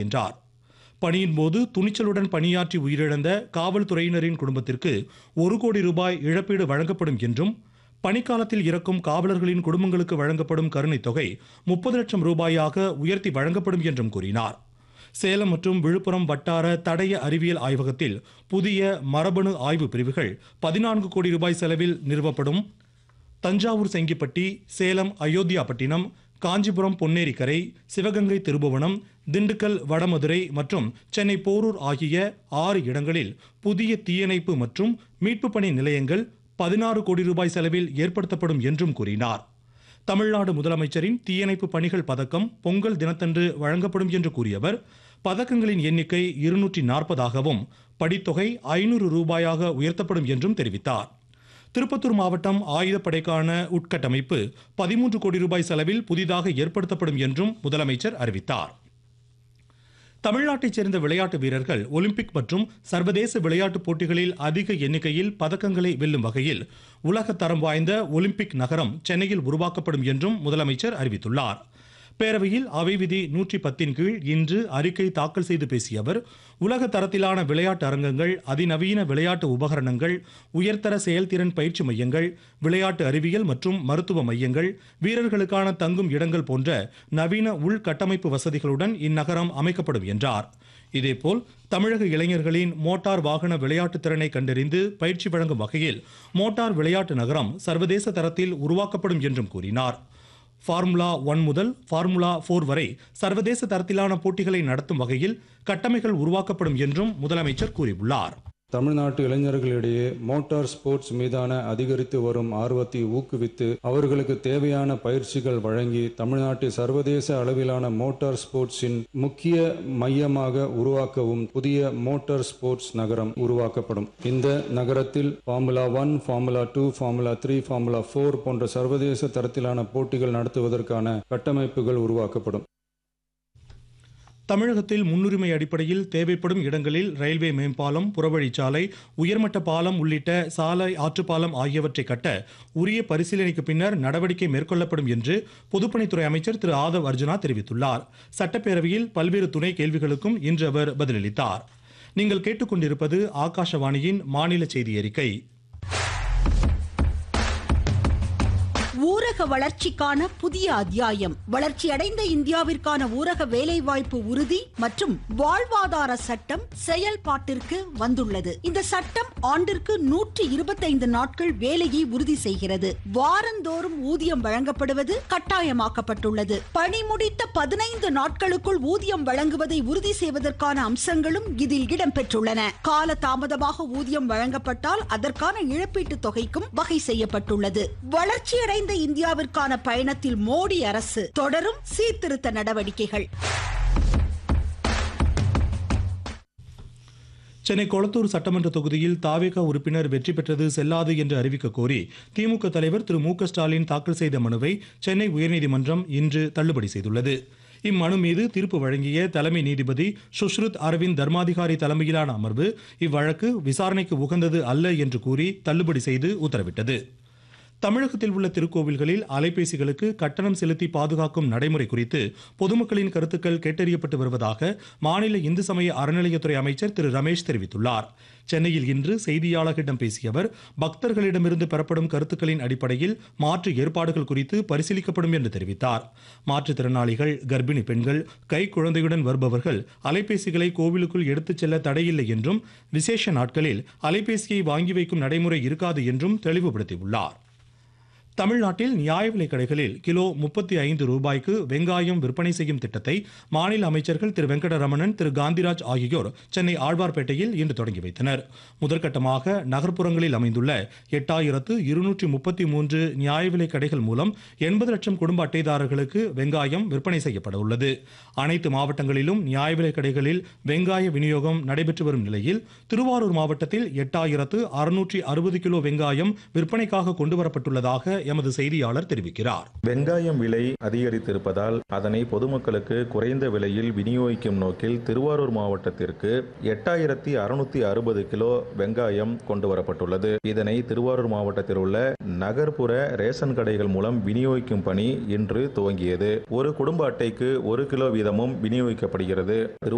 என்றார் பணியின் போது துணிச்சலுடன் பணியாற்றி உயிரிழந்த காவல்துறையினரின் குடும்பத்திற்கு ஒரு கோடி ரூபாய் இழப்பீடு வழங்கப்படும் என்றும் பணிக்காலத்தில் இறக்கும் காவலர்களின் குடும்பங்களுக்கு வழங்கப்படும் கருணைத் தொகை முப்பது லட்சம் ரூபாயாக உயர்த்தி வழங்கப்படும் என்றும் கூறினார் சேலம் மற்றும் விழுப்புரம் வட்டார தடய அறிவியல் ஆய்வகத்தில் புதிய மரபணு ஆய்வு பிரிவுகள் பதினான்கு கோடி ரூபாய் செலவில் நிறுவப்படும் தஞ்சாவூர் செங்கிப்பட்டி சேலம் அயோத்தியாபட்டினம் காஞ்சிபுரம் பொன்னேரிக்கரை சிவகங்கை திருபுவனம் திண்டுக்கல் வடமதுரை மற்றும் சென்னை போரூர் ஆகிய ஆறு இடங்களில் புதிய தீயணைப்பு மற்றும் மீட்புப் பணி நிலையங்கள் பதினாறு கோடி ரூபாய் செலவில் ஏற்படுத்தப்படும் என்றும் கூறினார் தமிழ்நாடு முதலமைச்சரின் தீயணைப்பு பணிகள் பதக்கம் பொங்கல் தினத்தன்று வழங்கப்படும் என்று கூறியவர் பதக்கங்களின் எண்ணிக்கை இருநூற்றி நாற்பதாகவும் படித்தொகை ஐநூறு ரூபாயாக உயர்த்தப்படும் என்றும் தெரிவித்தார் திருப்பத்தூர் மாவட்டம் ஆயுதப்படைக்கான உட்கட்டமைப்பு பதிமூன்று கோடி ரூபாய் செலவில் புதிதாக ஏற்படுத்தப்படும் என்றும் முதலமைச்சர் அறிவித்தார் தமிழ்நாட்டைச் சேர்ந்த விளையாட்டு வீரர்கள் ஒலிம்பிக் மற்றும் சர்வதேச விளையாட்டுப் போட்டிகளில் அதிக எண்ணிக்கையில் பதக்கங்களை வெல்லும் வகையில் உலக தரம் வாய்ந்த ஒலிம்பிக் நகரம் சென்னையில் உருவாக்கப்படும் என்றும் முதலமைச்சர் அறிவித்துள்ளார் பேரவையில் அவை விதி நூற்றி பத்தின் கீழ் இன்று அறிக்கை தாக்கல் செய்து பேசிய அவர் உலக தரத்திலான விளையாட்டு அரங்கங்கள் அதிநவீன விளையாட்டு உபகரணங்கள் உயர்தர செயல்திறன் பயிற்சி மையங்கள் விளையாட்டு அறிவியல் மற்றும் மருத்துவ மையங்கள் வீரர்களுக்கான தங்கும் இடங்கள் போன்ற நவீன உள்கட்டமைப்பு வசதிகளுடன் இந்நகரம் அமைக்கப்படும் என்றார் இதேபோல் தமிழக இளைஞர்களின் மோட்டார் வாகன விளையாட்டு திறனை கண்டறிந்து பயிற்சி வழங்கும் வகையில் மோட்டார் விளையாட்டு நகரம் சர்வதேச தரத்தில் உருவாக்கப்படும் என்றும் கூறினார் ஃபார்முலா ஒன் முதல் ஃபார்முலா ஃபோர் வரை சர்வதேச தரத்திலான போட்டிகளை நடத்தும் வகையில் கட்டமைகள் உருவாக்கப்படும் என்றும் முதலமைச்சர் கூறியுள்ளார் தமிழ்நாட்டு இளைஞர்களிடையே மோட்டார் ஸ்போர்ட்ஸ் மீதான அதிகரித்து வரும் ஆர்வத்தை ஊக்குவித்து அவர்களுக்கு தேவையான பயிற்சிகள் வழங்கி தமிழ்நாட்டை சர்வதேச அளவிலான மோட்டார் ஸ்போர்ட்ஸின் முக்கிய மையமாக உருவாக்கவும் புதிய மோட்டார் ஸ்போர்ட்ஸ் நகரம் உருவாக்கப்படும் இந்த நகரத்தில் formula one formula two formula three formula four போன்ற சர்வதேச தரத்திலான போட்டிகள் நடத்துவதற்கான கட்டமைப்புகள் உருவாக்கப்படும் தமிழகத்தில் முன்னுரிமை அடிப்படையில் தேவைப்படும் இடங்களில் ரயில்வே மேம்பாலம் புறவழிச்சாலை உயர்மட்ட பாலம் உள்ளிட்ட சாலை ஆற்றுப்பாலம் ஆகியவற்றை கட்ட உரிய பரிசீலனைக்கு பின்னர் நடவடிக்கை மேற்கொள்ளப்படும் என்று பொதுப்பணித்துறை அமைச்சர் திரு ஆதவ் அர்ஜுனா தெரிவித்துள்ளார் சட்டப்பேரவையில் பல்வேறு துணை கேள்விகளுக்கும் இன்று அவர் பதிலளித்தார் நீங்கள் கேட்டுக்கொண்டிருப்பது ஆகாஷவாணியின் மாநில செய்தி அறிக்கை ஊரக வளர்ச்சிக்கான புதிய அத்தியாயம் வளர்ச்சியடைந்த இந்தியாவிற்கான ஊரக வேலைவாய்ப்பு உறுதி மற்றும் வாழ்வாதார சட்டம் செயல்பாட்டிற்கு வந்துள்ளது இந்த சட்டம் ஆண்டிற்கு நூற்றி இருபத்தைந்து நாட்கள் வேலையை உறுதி செய்கிறது வாரந்தோறும் ஊதியம் வழங்கப்படுவது கட்டாயமாக்கப்பட்டுள்ளது பணி முடித்த பதினைந்து நாட்களுக்குள் ஊதியம் வழங்குவதை உறுதி செய்வதற்கான அம்சங்களும் இதில் இடம்பெற்றுள்ளன கால தாமதமாக ஊதியம் வழங்கப்பட்டால் அதற்கான இழப்பீட்டுத் தொகைக்கும் வகை செய்யப்பட்டுள்ளது வளர்ச்சியடைந்த இந்தியாவிற்கான பயணத்தில் மோடி அரசு தொடரும் சீர்திருத்த நடவடிக்கைகள் சென்னை கொளத்தூர் சட்டமன்ற தொகுதியில் தாவேகா உறுப்பினர் வெற்றி பெற்றது செல்லாது என்று அறிவிக்க கோரி திமுக தலைவர் திரு மு க ஸ்டாலின் தாக்கல் செய்த மனுவை சென்னை உயர்நீதிமன்றம் இன்று தள்ளுபடி செய்துள்ளது இம்மனு மீது தீர்ப்பு வழங்கிய தலைமை நீதிபதி சுஷ்ருத் அரவிந்த் தர்மாதிகாரி தலைமையிலான அமர்வு இவ்வழக்கு விசாரணைக்கு உகந்தது அல்ல என்று கூறி தள்ளுபடி செய்து உத்தரவிட்டது தமிழகத்தில் உள்ள திருக்கோவில்களில் அலைபேசிகளுக்கு கட்டணம் செலுத்தி பாதுகாக்கும் நடைமுறை குறித்து பொதுமக்களின் கருத்துக்கள் கேட்டறியப்பட்டு வருவதாக மாநில இந்து சமய அறநிலையத்துறை அமைச்சர் திரு ரமேஷ் தெரிவித்துள்ளார் சென்னையில் இன்று செய்தியாளர்களிடம் பேசிய அவர் பக்தர்களிடமிருந்து பெறப்படும் கருத்துக்களின் அடிப்படையில் மாற்று ஏற்பாடுகள் குறித்து பரிசீலிக்கப்படும் என்று தெரிவித்தார் மாற்றுத்திறனாளிகள் கர்ப்பிணி பெண்கள் கை குழந்தையுடன் வருபவர்கள் அலைபேசிகளை கோவிலுக்குள் எடுத்துச் செல்ல தடையில்லை என்றும் விசேஷ நாட்களில் அலைபேசியை வாங்கி வைக்கும் நடைமுறை இருக்காது என்றும் தெளிவுபடுத்தியுள்ளார் தமிழ்நாட்டில் நியாய விலைக் கடைகளில் கிலோ முப்பத்தி ஐந்து ரூபாய்க்கு வெங்காயம் விற்பனை செய்யும் திட்டத்தை மாநில அமைச்சர்கள் திரு வெங்கடரமணன் திரு காந்திராஜ் ஆகியோர் சென்னை ஆழ்வார்பேட்டையில் இன்று தொடங்கி வைத்தனர் முதற்கட்டமாக நகர்ப்புறங்களில் அமைந்துள்ள எட்டாயிரத்து இருநூற்றி முப்பத்தி மூன்று நியாய விலைக் கடைகள் மூலம் எண்பது லட்சம் குடும்ப அட்டைதாரர்களுக்கு வெங்காயம் விற்பனை செய்யப்பட உள்ளது அனைத்து மாவட்டங்களிலும் நியாய விலைக் கடைகளில் வெங்காய விநியோகம் நடைபெற்று வரும் நிலையில் திருவாரூர் மாவட்டத்தில் எட்டாயிரத்து அறுநூற்றி அறுபது கிலோ வெங்காயம் விற்பனைக்காக கொண்டுவரப்பட்டுள்ளதாக எமது செய்தியாளர் தெரிவிக்கிறார் வெங்காயம் விலை அதிகரித்திருப்பதால் அதனை பொதுமக்களுக்கு குறைந்த விலையில் விநியோகிக்கும் நோக்கில் திருவாரூர் மாவட்டத்திற்கு எட்டாயிரத்தி அறுநூத்தி அறுபது கிலோ வெங்காயம் கொண்டு வரப்பட்டுள்ளது இதனை திருவாரூர் மாவட்டத்தில் உள்ள நகர்ப்புற ரேஷன் கடைகள் மூலம் விநியோகிக்கும் பணி இன்று துவங்கியது ஒரு குடும்ப அட்டைக்கு ஒரு கிலோ வீதமும் விநியோகிக்கப்படுகிறது